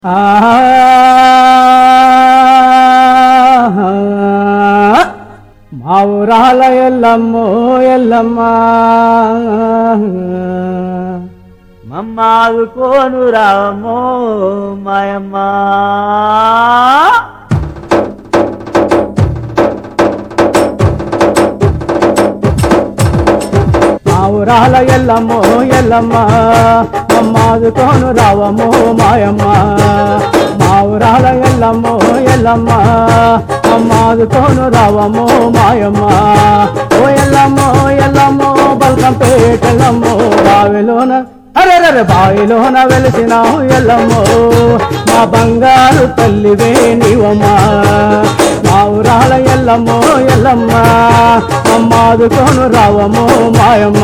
మా ఊరాల ఎల్లమ్మో ఎల్లమ్మ మమ్మాదు కోను రామో మాయమ్మ మా ఊరాల ఎల్లమ్మో ఎల్లమ్మ అమ్మాదు కోను రావమ్మో మాయమ్మ మా ఊరాల ఎల్లమ్మో ఎల్లమ్మ అమ్మాదు కోను రావమ్మో మాయమ్మ ఓ ఎల్లమ్మో ఎల్లమ్మో బల్కం పేటెల్లమ్మో బావిలోన అరెరరె బావిలోన వెలిసినావు ఎల్లమ్మో మా బంగారు తల్లివే నీవమ్మా మా ఊరాల ఎల్లమ్మో ఎల్లమ్మ అమ్మాదు కోను రావమ్మో మాయమ్మ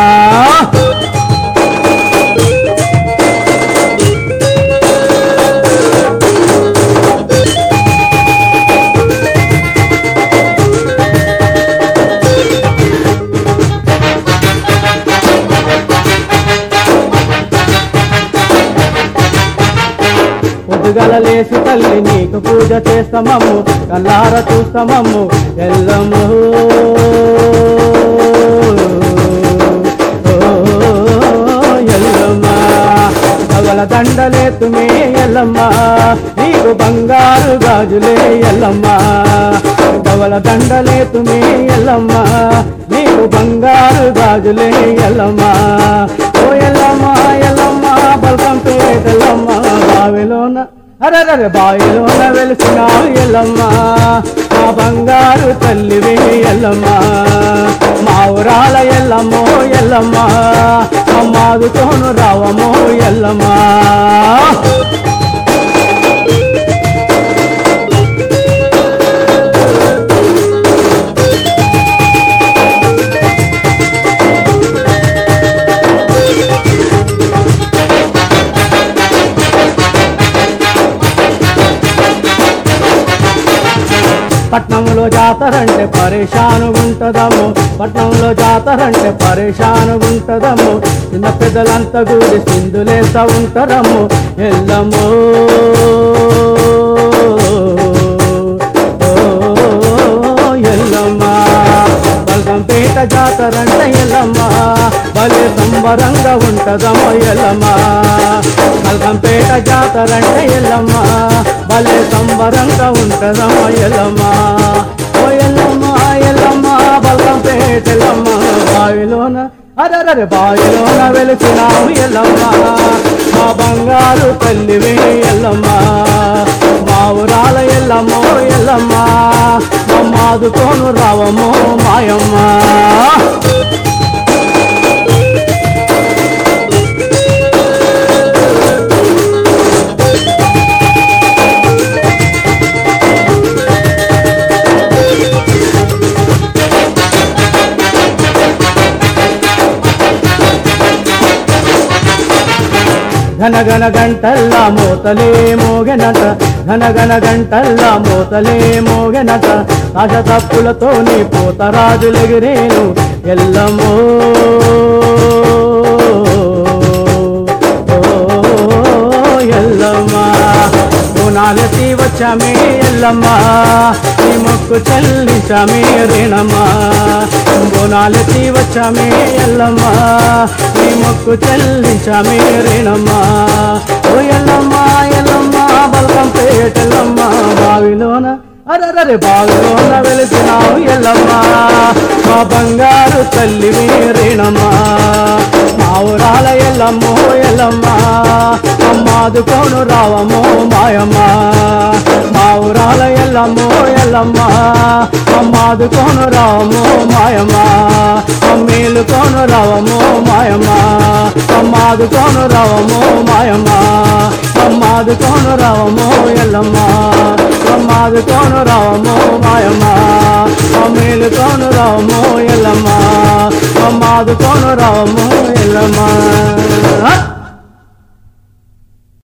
పొద్దుగల లేసి తల్లి నీకు పూజ చేస్తామమ్ము కల్లార చూస్తామమ్ము ఎల్లమ్ము ఓ, ఎల్లమ్మ పగల దండలేతుమే ఎల్లమ్మ నీకు బంగారు గాజులే ఎల్లమ్మ పగల దండలేతుమే ఎల్లమ్మ నీకు బంగారు గాజులే ఎల్లమ్మ ఓ ఎల్లమ్మ ఎల్లమ్మ బల్కం పేదలమ్మ బావిలోన అరరర బావిలోన వెలిసినావు ఎల్లమ్మ మా బంగారు తల్లివే ఎల్లమ్మ మా ఊరాల ఎల్లమ్మో ఎల్లమ్మ అమ్మాదుకోను రావమ్మో ఎల్లమ్మ పట్నంలో జాతరంటే పరేషాను ఉంటదమ్ము పట్నంలో జాతరంటే పరేషాను ఉంటదమ్ము చిన్న పెద్దలంతా కూడి సింధులేస్తా ఉంటారమ్ము ఎల్లమ్మో ఓ, ఎల్లమ్మ బల్గంపేట జాతరంటే ఎల్లమ్మ భలే సంబరంగా ఉంటదమ్మ ఎల్లమ్మ బల్గంపేట జాతరంటే ఎల్లమ్మ భలే సంబరంగా ఉంటదమ్మ ఎల్లమ్మ ఓ ఎల్లమ్మ ఎల్లమ్మ బల్గంపేట ఎల్లమ్మ బావిలోన అరరరి బావిలోన వెలిసినావు ఎల్లమ్మ మా బంగారు తల్లివే ఎల్లమ్మ మా ఊరాల ఎల్లమ్మో ఎల్లమ్మ మమ్మాదుకోను రావమ్మో మాయమ్మ ఘనగన గంటల్లా మోతలే మోగెనట ఘనగన గంటల్లా మోతలే మోగెనట ఆశ తప్పులతో నీ పోతరాజులెగిరేను ఎల్లమ్మో ఓ ఎల్లమ్మ పునాలతి వచ్చామే ఎల్లమ్మ నీ మొక్కు చెల్లించామే రేణమ్మ బోనాలతి వచ్చామే ఎల్లమ్మ నీ మొక్కు చెల్లించామే రేణమ్మ ఓ ఎల్లమ్మ ఎల్లమ్మ బల్కం పేటెల్లమ్మ బావిలోన అరరరి బావిలోన వెలిసినావు ఎల్లమ్మ మా బంగారు తల్లివి రేణమ్మ మా ఊరాల ఎల్లమ్మో ఎల్లమ్మ అమ్మాదుకోను రావమ్మో మాయమ్మ మా ఊరాల ఎల్లమ్మో ఎల్లమ్మ అమ్మాదుకోను రావమ్మో మాయమ్మ అమ్మేలుకోను రావమ్మో మాయమ్మ అమ్మాదుకోను రావమ్మో మాయమ్మ అమ్మాదుకోను రావమ్మో ఎల్లమ్మ అమ్మాదుకోను రావమ్మో మాయమ్మ అమ్మేలుకోను రావమ్మో ఎల్లమ్మ అమ్మాదుకోను రావమ్మో ఎల్లమ్మ